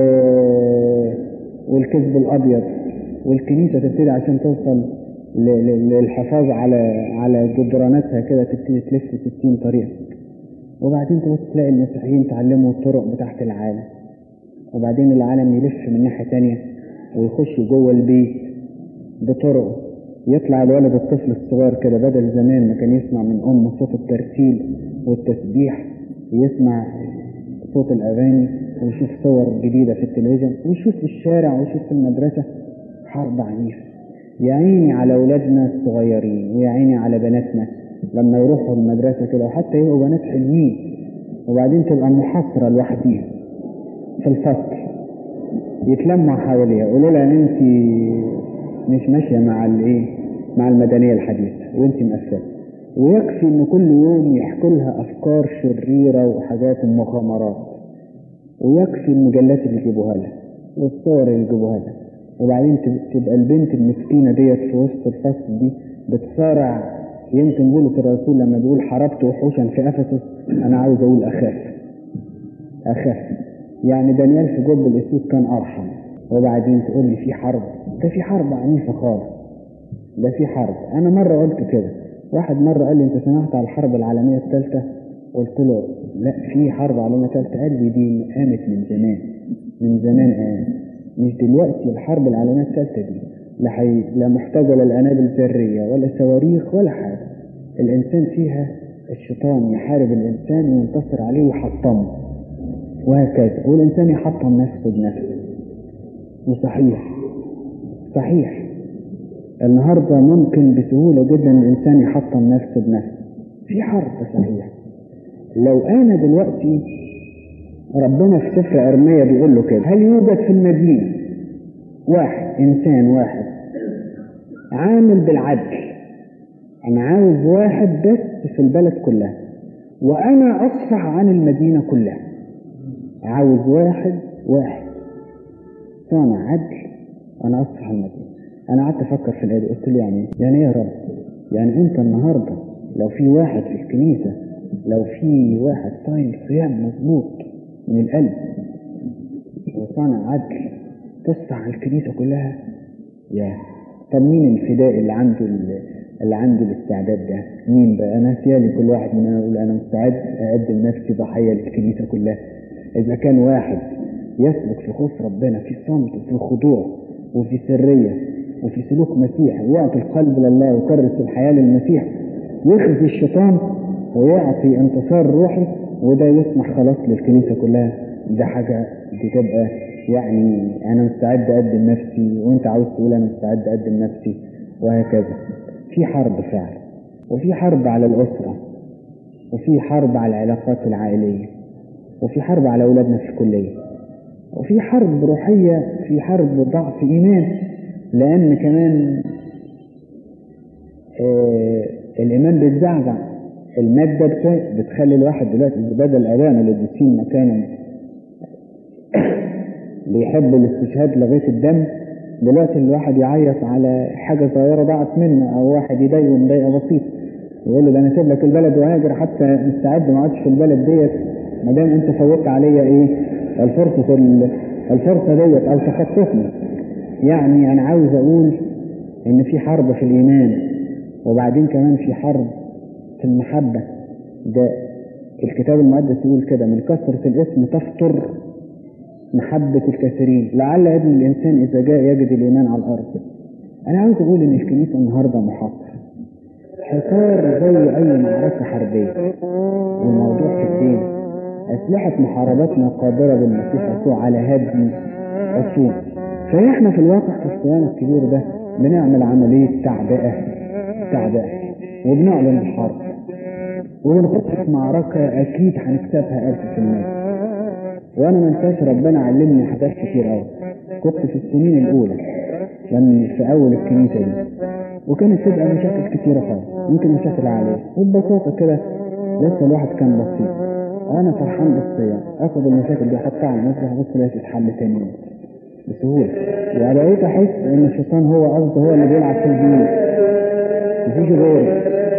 E: والكذب الأبيض والكنيسة تبتدي عشان توصل ل... ل... للحفاظ على على جدراناتها كده تبتدي تلف 60 طريقة وبعدين تبص تلاقي المسيحيين تعلموا الطرق بتاعت العالم وبعدين العالم يلف من ناحية تانية ويخش جوه البيت بطرق يطلع الولد الطفل الصغير كده بدل زمان ما كان يسمع من أمه صوت الترتيل والتسبيح ويسمع صوت الأغاني ويشوف صور جديدة في التلفزيون ويشوف في الشارع ويشوف في المدرسة حرب عنيفة يا عيني على أولادنا الصغيرين ويا عيني على بناتنا لما يروحوا المدرسة كده وحتى يبقوا بنات حلوين وبعدين تبقى محاصرة لوحديها في الفصل يتلموا حواليها يقولوا لها ان انت مش ماشية مع الايه مع المدنية الحديثة وانت مقفلة ويكفي ان كل يوم يحكوا لها افكار شريرة وحاجات ومغامرات ويكفي المجلات اللي يجيبوها لها والصور اللي يجيبوها لها وبعدين تبقى البنت المسكينة ديت في وسط الفصل دي بتصارع يمكن بولس الرسول لما بيقول حاربت وحوشا في افسس انا عاوز اقول اخاف اخاف يعني دانيال في جب الاسود كان ارحم وبعدين تقول لي في حرب ده في حرب عنيفه خالص ده في حرب انا مره قلت كده واحد مره قال لي انت سمعت على الحرب العالميه الثالثه قلت له لا في حرب عالميه ثالثه قال لي دي قامت من زمان من زمان قامت مش دلوقتي الحرب العالميه الثالثه دي لا, حي... لا محتاجة للأنابل الذرية ولا صواريخ ولا حاجة الإنسان فيها الشيطان يحارب الإنسان وينتصر عليه ويحطمه وهكذا والإنسان يحطم نفسه بنفسه وصحيح صحيح النهاردة ممكن بسهولة جدا الإنسان يحطم نفسه بنفسه في حرب صحيح لو أنا دلوقتي ربنا في سفر أرمية بيقول له كده هل يوجد في المدينة واحد إنسان واحد عامل بالعدل أنا عاوز واحد بس في البلد كلها وأنا أصفح عن المدينة كلها عاوز واحد واحد صانع عدل وأنا أصفح عن المدينة أنا قعدت أفكر في الآية قلت له يعني يعني إيه يا رب؟ يعني أنت النهاردة لو في واحد في الكنيسة لو في واحد صايم صيام مظبوط من القلب وصانع عدل بص على الكنيسة كلها يا طب مين الفداء اللي عنده ال- اللي عنده الاستعداد ده مين بقى انا سيالي كل واحد مننا يقول انا مستعد اقدم نفسي ضحية للكنيسة كلها اذا كان واحد يسلك في خوف ربنا في صمت وفي خضوع وفي سرية وفي سلوك مسيحي ويعطي القلب لله ويكرس الحياة للمسيح يخزي الشيطان ويعطي انتصار روحي وده يسمح خلاص للكنيسة كلها ده حاجة بتبقى يعني أنا مستعد أقدم نفسي وأنت عاوز تقول أنا مستعد أقدم نفسي وهكذا في حرب فعلا وفي حرب على الأسرة وفي حرب على العلاقات العائلية وفي حرب على أولادنا في الكلية وفي حرب روحية في حرب ضعف إيمان لأن كمان آه الإيمان بيتزعزع المادة بت- بتخلي الواحد دلوقتي بدل أبانا اللي بيسين مكانه بيحب الاستشهاد لغاية الدم دلوقتي الواحد يعيط على حاجة صغيرة ضاعت منه أو واحد يضايقه مضايقة بسيطة يقول له ده أنا سيب لك البلد وهاجر حتى مستعد ما اقعدش في البلد ديت ما دام أنت فوتت عليا إيه الفرصة ال- الفرصة ديت أو تخطفني يعني أنا عاوز أقول إن في حرب في الإيمان وبعدين كمان في حرب في المحبة ده الكتاب المقدس يقول كده من كثرة الاسم تفطر محبة الكثيرين لعل ابن الإنسان إذا جاء يجد الإيمان على الأرض أنا عاوز أقول إن الكنيسة النهاردة محاصرة حصار زي أي معركة حربية والموضوع في الدين أسلحة محاربتنا قادرة بالمسيح يسوع على هدم عصور فإحنا في الواقع في الصيام الكبير ده بنعمل عملية تعبئة تعبئة وبنعلن الحرب وبنخش في معركة أكيد هنكسبها ألف في المية وأنا ما انساش ربنا علمني حاجات كتير أوي كنت في السنين الأولى لما في أول الكنيسة دي وكانت تبقى مشاكل كتيرة خالص يمكن مشاكل عالية وببساطة كده لسه الواحد كان بسيط أنا فرحان بالصيام آخد المشاكل دي أحطها على المسرح أبص الاقيها تتحل تاني يوم بسهولة وبقيت أحس إن الشيطان هو قصده هو اللي بيلعب في البيوت مفيش غيره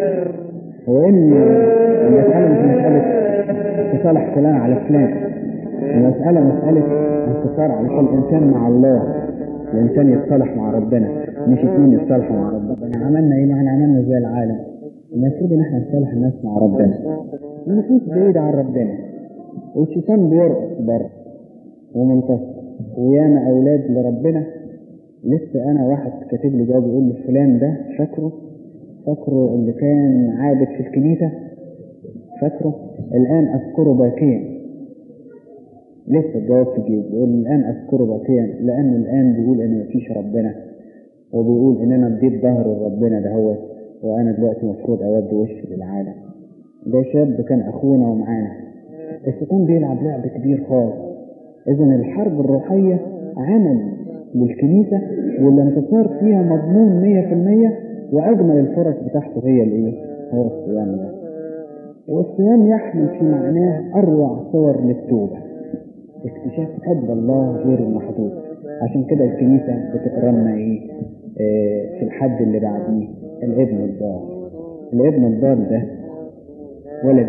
E: وإن المسألة مش مسألة تصالح فلان على فلان المسألة مسألة انتصار على كل إنسان مع الله الإنسان يتصالح مع ربنا مش اتنين يتصالحوا مع ربنا عملنا إيه؟ ما احنا عملنا زي العالم المفروض إن احنا نصالح الناس مع ربنا النفوس بعيدة عن ربنا والشيطان بيرقص بره ومنتصر وياما أولاد لربنا لسه أنا واحد كاتب لي جواب يقول لي فلان ده فاكره فاكره اللي كان عابد في الكنيسة فاكره الآن أذكره باكيا لسه الجواب في جيبي بيقول الآن أذكره باكيا لأنه الآن بيقول إن مفيش ربنا وبيقول إن أنا اديت ظهر لربنا ده هو وأنا دلوقتي المفروض أودي وشي للعالم ده شاب كان أخونا ومعانا الشيطان بيلعب لعب كبير خالص إذا الحرب الروحية عمل للكنيسة واللي انتصار فيها مضمون مية في المية وأجمل الفرص بتاعته هي الإيه؟ هو الصيام ده والصيام يحمل في معناه أروع صور للتوبة اكتشاف حب الله غير المحدود عشان كده الكنيسة بتقرا لنا ايه آه، في الحد اللي بعديه الابن الضال الابن الضال ده ولد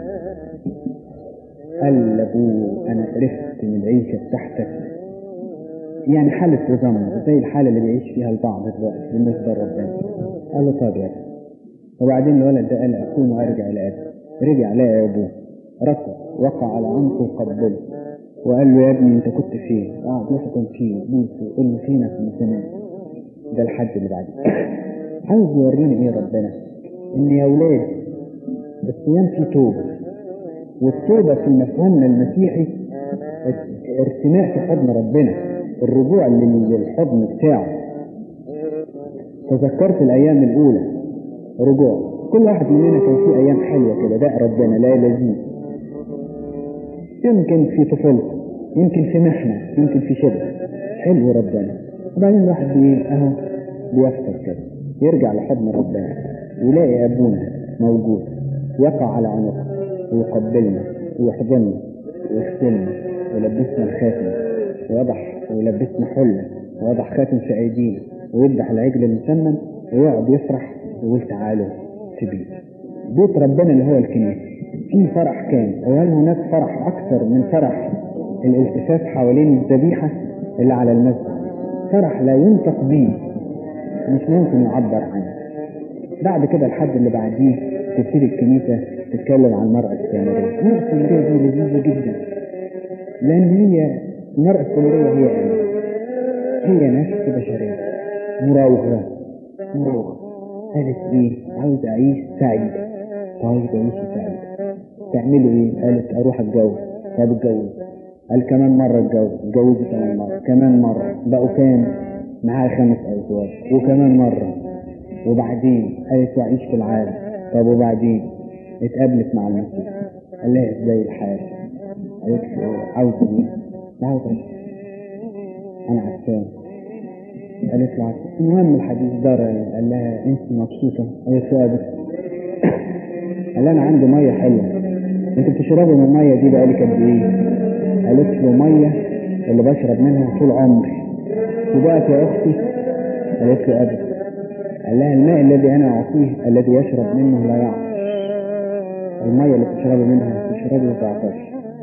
E: قال لابوه انا قرفت من العيشة بتاعتك يعني حالة تذمر زي الحالة اللي بيعيش فيها البعض دلوقتي بالنسبة لربنا قال له طب يا ابني وبعدين الولد ده قال اقوم وارجع الى ابي رجع لقى ابوه ركض وقع على عنقه وقبله وقال له يا ابني انت كنت فين؟ قعد يحكم فيه بوسه ويقول له فينك من زمان ده الحد اللي بعديه عاوز يورينا ايه ربنا؟ ان يا اولاد الصيام فيه توبه والتوبه في مفهومنا المسيحي ارتماء في حضن ربنا الرجوع لل- للحضن بتاعه تذكرت الايام الاولى رجوع كل واحد مننا كان فيه ايام حلوه كده ده ربنا لا لذيذ يمكن في طفولته يمكن في محنة يمكن في شدة حلو ربنا وبعدين الواحد بي اهو بيفطر كده يرجع لحضن ربنا يلاقي ابونا موجود يقع على عنقه ويقبلنا ويحضننا ويغسلنا ويلبسنا الخاتم ويضع ويلبسنا حلة ويضع خاتم في ايدينا ويذبح العجل المسمن ويقعد يفرح ويقول تعالوا في بيت بيت ربنا اللي هو الكنيسة في فرح كان وهل هناك فرح أكثر من فرح الالتفاف حوالين الذبيحة اللي على المسجد فرح لا ينطق به مش ممكن يعبر عنه بعد كده الحد اللي بعديه تبتدي الكنيسة تتكلم عن المرأة السامرية المرأة السامرية دي لذيذة جدا لأن هي المرأة السامرية هي إيه؟ هي نفس بشرية مراوغة مراوغة قالت ايه عاوز اعيش سعيدة طيب عيشي سعيدة تعملوا ايه قالت اروح اتجوز طب اتجوز قال كمان مرة اتجوز اتجوزت كمان مرة كمان مرة بقوا كام معاها خمس ازواج وكمان مرة وبعدين قالت واعيش في العالم طب وبعدين اتقابلت مع المسيح قال لها ازاي الحال قالت له عاوز ايه عاوز ايه انا عارفاه قالت له عارفة. المهم الحديث دار قال لها انت مبسوطة قالت له ابدا قال لها انا عندي مية حلوة انت بتشربي من المية دي بقالك قد ايه قالت له مية اللي بشرب منها طول عمري وبقت يا اختي قالت له ابدا قال لها الماء الذي انا اعطيه الذي يشرب منه لا يعطش المية اللي بتشربي منها تشربي وتعطش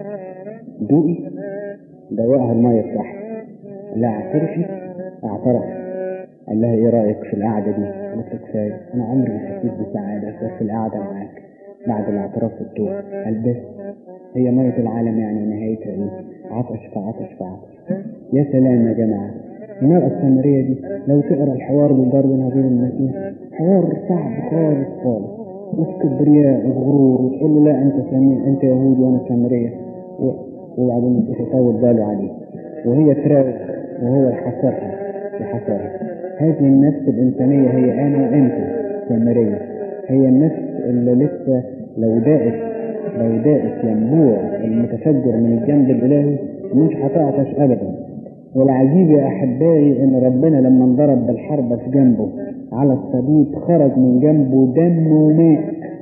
E: دوقي دوقها المية بتاعها قال لها اعترفي اعترف قال لها ايه رايك في القعده دي قالت له كفايه انا عمري ما حسيت بسعاده بس القعده معاك بعد الاعتراف والتوبه قال بس هي ميه العالم يعني نهايتها ايه عطش فعطش فعطش يا سلام يا جماعه المرأة السامرية دي لو تقرا الحوار اللي دار بينها وبين المسيح حوار صعب خالص خالص وكبرياء وغرور وتقول له لا انت سامي انت يهودي وانا سامرية و... وبعدين المسيح يطول باله عليه وهي تراوغ وهو يحصرها يحصرها هذه النفس الإنسانية هي أنا وأنت سامرية هي النفس اللي لسه لو داقت لو داقت ينبوع المتفجر من الجنب الإلهي مش هتعطش أبدا والعجيب يا أحبائي إن ربنا لما انضرب بالحربة في جنبه على الصليب خرج من جنبه دم وماء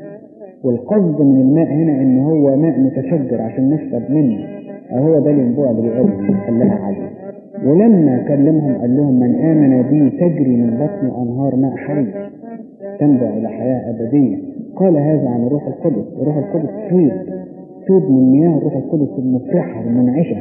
E: والقصد من الماء هنا إن هو ماء متفجر عشان نشرب منه أهو ده الينبوع اللي بيقول قال لها عليه ولما كلمهم قال لهم من آمن بي تجري من بطن أنهار ماء حي تنبع إلى حياة أبدية قال هذا عن الروح القدس الروح القدس فيض فيض من مياه الروح القدس المفرحة المنعشة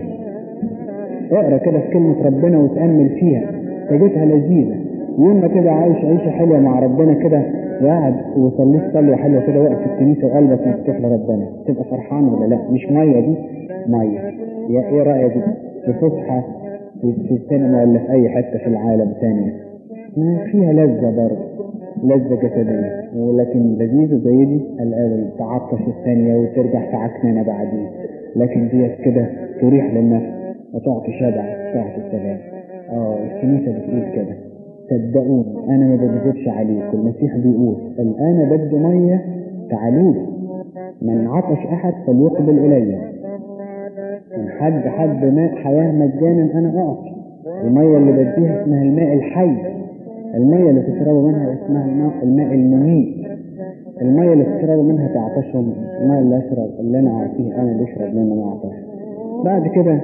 E: اقرا كده في كلمة ربنا وتأمل فيها تجدها لذيذة يوم ما كده عايش عيشة حلوة مع ربنا كده وقاعد وصليت صلوة حلوة كده وقت في الكنيسة وقلبك مفتوح لربنا تبقى فرحان ولا لا مش مية دي مية يا ايه رأيك في فسحة في في السينما ولا في أي حتة في العالم ثانية ما فيها لذة برضه لذة جسدية ولكن لذيذة زي دي الأول تعطش الثانية وترجع تعكننة بعدين لكن ديت كده تريح للنفس وتعطي شبع تعطي سلام اه الكنيسة بتقول كده صدقوني أنا ما بكذبش عليكم المسيح بيقول الآن بدي مية تعالوا لي من عطش أحد فليقبل إلي من حد حد ماء حياة مجانا أنا أعطي المية اللي بديها اسمها الماء الحي المية اللي تشربوا منها اسمها الماء, الماء المميت المية اللي تشربوا منها تعطشهم الماء اللي أشرب اللي أنا أعطيه أنا اللي أشرب منه ما أعطش بعد كده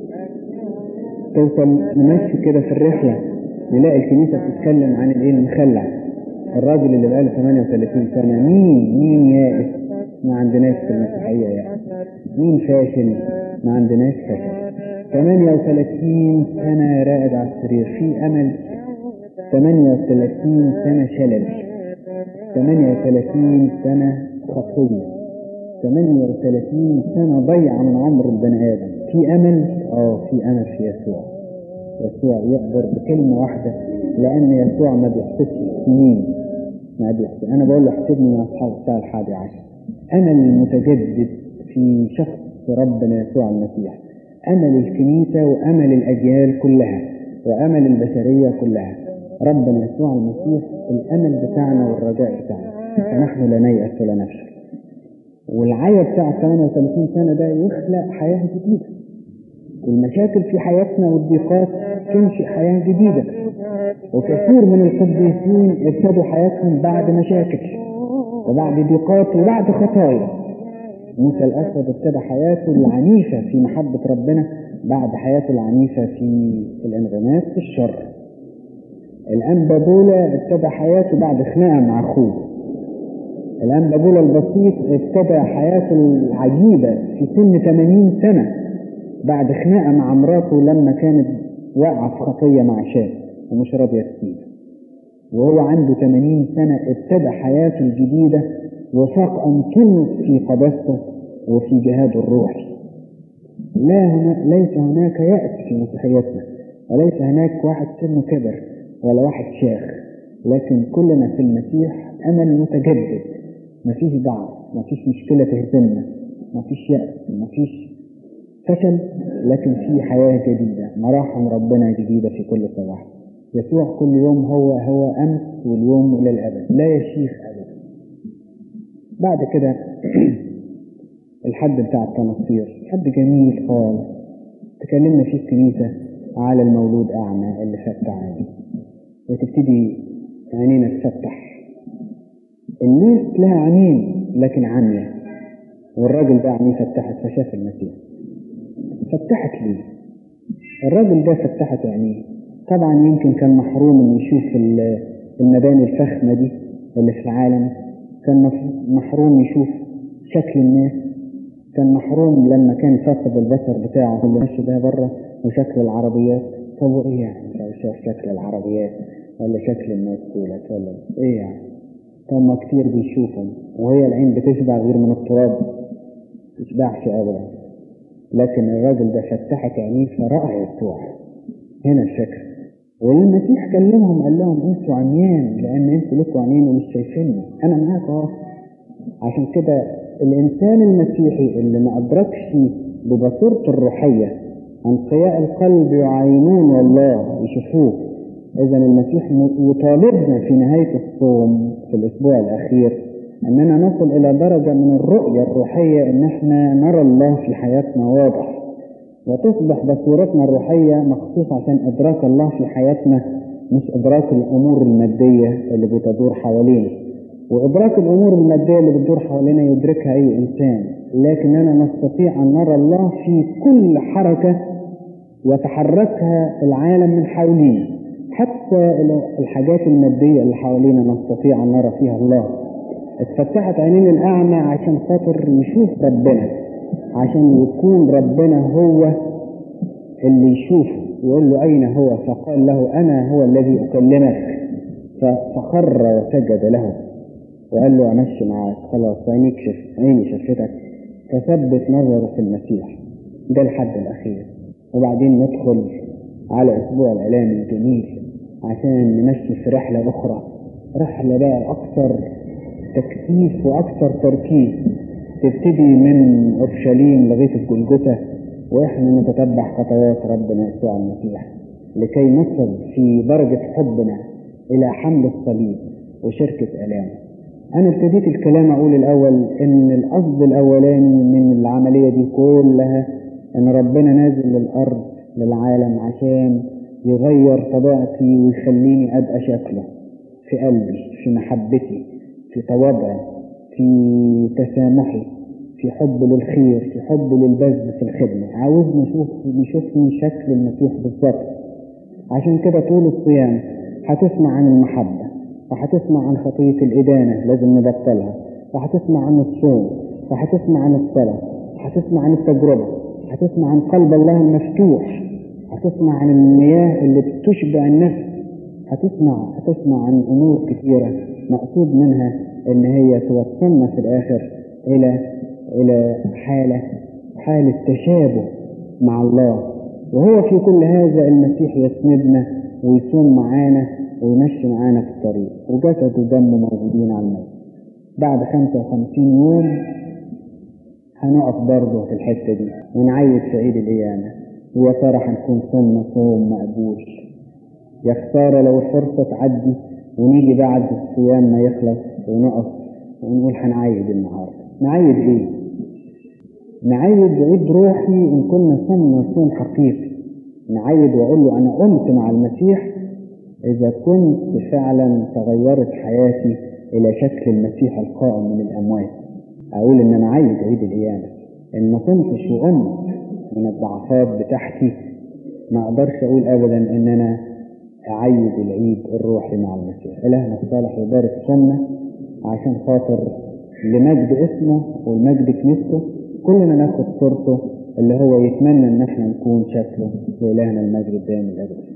E: توصل نمشي كده في الرحلة نلاقي الكنيسة بتتكلم عن الإيه المخلع الراجل اللي بقاله 38 سنة مين مين يائس ما عندناش في المسيحية يائس مين فاشل ما عندناش فاشل 38 سنة راقد على السرير في أمل 38 سنة شلل 38 سنة خطية 38 سنة ضيعة من عمر البني آدم في أمل؟ آه في أمل في يسوع يسوع يقدر بكلمة واحدة لأن يسوع ما بيحسبش سنين ما بيحسب أنا بقول له احسبني من أصحاب الساعة الحادي عشر أمل المتجدد في شخص ربنا يسوع المسيح أمل الكنيسة وأمل الأجيال كلها وأمل البشرية كلها ربنا يسوع المسيح الأمل بتاعنا والرجاء بتاعنا فنحن لا نيأس ولا نفشل والعيا بتاع 38 سنة ده يخلق حياة جديدة والمشاكل في حياتنا والضيقات تنشئ حياة جديدة وكثير من القديسين ابتدوا حياتهم بعد مشاكل وبعد ضيقات وبعد خطايا موسى الأسود ابتدى حياته العنيفة في محبة ربنا بعد حياته العنيفة في الانغماس في الشر الأنبا بولا ابتدى حياته بعد خناقة مع أخوه الأنبا بولا البسيط ابتدى حياته العجيبة في سن 80 سنة بعد خناقة مع مراته لما كانت وقع في خطية مع شاب ومش راضية تسيبه وهو عنده 80 سنة ابتدى حياته الجديدة وفاق أن تنص في قداسته وفي جهاده الروحي لا هنا ليس هناك يأس في مسيحيتنا وليس هناك واحد سنه كبر ولا واحد شيخ لكن كلنا في المسيح أمل متجدد مفيش ضعف مفيش مشكلة تهزمنا مفيش يأس مفيش فشل لكن في حياة جديدة مراحم ربنا جديدة في كل صباح يسوع كل يوم هو هو أمس واليوم إلى الأبد لا يشيخ أبدا بعد كده الحد بتاع التنصير حد جميل خالص تكلمنا فيه الكنيسة على المولود أعمى اللي فتح عينه وتبتدي عينينا تفتح الناس لها عينين لكن عمية والراجل ده عينيه فتحت فشاف المسيح فتحت ليه الراجل ده فتحت عينيه طبعا يمكن كان محروم انه يشوف ال- المباني الفخمة دي اللي في العالم كان مف- محروم يشوف شكل الناس كان محروم لما كان فقد البصر بتاعه اللي ماشي ده بره وشكل العربيات طب وايه يعني لو شاف شكل العربيات ولا شكل الناس دولت ولا ايه يعني طب ما كتير بيشوفهم وهي العين بتشبع غير من التراب تشبعش ابدا لكن الراجل ده فتحت عينيه فرأى يسوع هنا الفكرة والمسيح كلمهم قال لهم انتوا عميان لان انتوا لكم عينين ومش شايفيني انا معاكم اهو عشان كده الانسان المسيحي اللي ما ادركش ببصيرته الروحيه انقياء القلب يعاينون الله يشوفوه اذا المسيح م- يطالبنا في نهايه الصوم في الاسبوع الاخير اننا نصل الى درجه من الرؤيه الروحيه ان احنا نرى الله في حياتنا واضح وتصبح بصيرتنا الروحيه مخصوص عشان ادراك الله في حياتنا مش ادراك الامور الماديه اللي بتدور حوالينا وإدراك الأمور المادية اللي بتدور حوالينا يدركها أي إنسان لكننا نستطيع أن نرى الله في كل حركة وتحركها العالم من حولنا حتى الحاجات المادية اللي حوالينا نستطيع أن نرى فيها الله اتفتحت عينين الأعمى عشان خاطر يشوف ربنا عشان يكون ربنا هو اللي يشوفه يقول له أين هو فقال له أنا هو الذي أكلمك ف- فخر وسجد له وقال له امشي معاك خلاص عينيك شف عيني شفتك فثبت نظره في المسيح ده الحد الاخير وبعدين ندخل على اسبوع الاعلام الجميل عشان نمشي في رحله اخرى رحله بقى اكثر تكثيف واكثر تركيز تبتدي من اورشليم لغايه الجلجثه واحنا نتتبع خطوات ربنا يسوع المسيح لكي نصل في درجه حبنا الى حمل الصليب وشركه الامه أنا ابتديت الكلام أقول الأول إن القصد الأولاني من العملية دي كلها إن ربنا نازل للأرض للعالم عشان يغير طبيعتي ويخليني أبقى شكله في قلبي في محبتي في تواضعي في تسامحي في حب للخير في حب للبذل في الخدمة عاوزني أشوف يشوفني شكل المسيح بالظبط عشان كده طول الصيام هتسمع عن المحبة وهتسمع عن خطية الإدانة لازم نبطلها وهتسمع عن الصوم وهتسمع عن الصلاة وهتسمع عن التجربة هتسمع عن قلب الله المفتوح هتسمع عن المياه اللي بتشبع النفس هتسمع هتسمع عن أمور كثيرة مقصود منها إن هي توصلنا في الآخر إلى إلى حالة حالة تشابه مع الله وهو في كل هذا المسيح يسندنا ويصوم معانا ويمشي معانا في الطريق وجسد ودم موجودين على الميت بعد 55 يوم هنقف برضه في الحتة دي ونعيد في عيد القيامة ويا ترى هنكون صومنا صوم مقبول يا خسارة لو الفرصة تعدي ونيجي بعد الصيام ما يخلص ونقف ونقول هنعيد النهاردة نعيد ايه؟ نعيد عيد روحي ان كنا صمنا صوم حقيقي نعيد واقول له انا قمت مع المسيح اذا كنت فعلا تغيرت حياتي الى شكل المسيح القائم من الاموات اقول ان انا عايز عيد القيامه ان ما صمتش وقمت من الضعفات بتاعتي ما اقدرش اقول ابدا ان انا اعيد العيد الروحي مع المسيح الهنا الصالح يبارك صومنا عشان خاطر لمجد اسمه والمجد كنيسته كلنا ناخد صورته اللي هو يتمنى ان احنا نكون شكله لإلهنا المجد الدائم الأبدي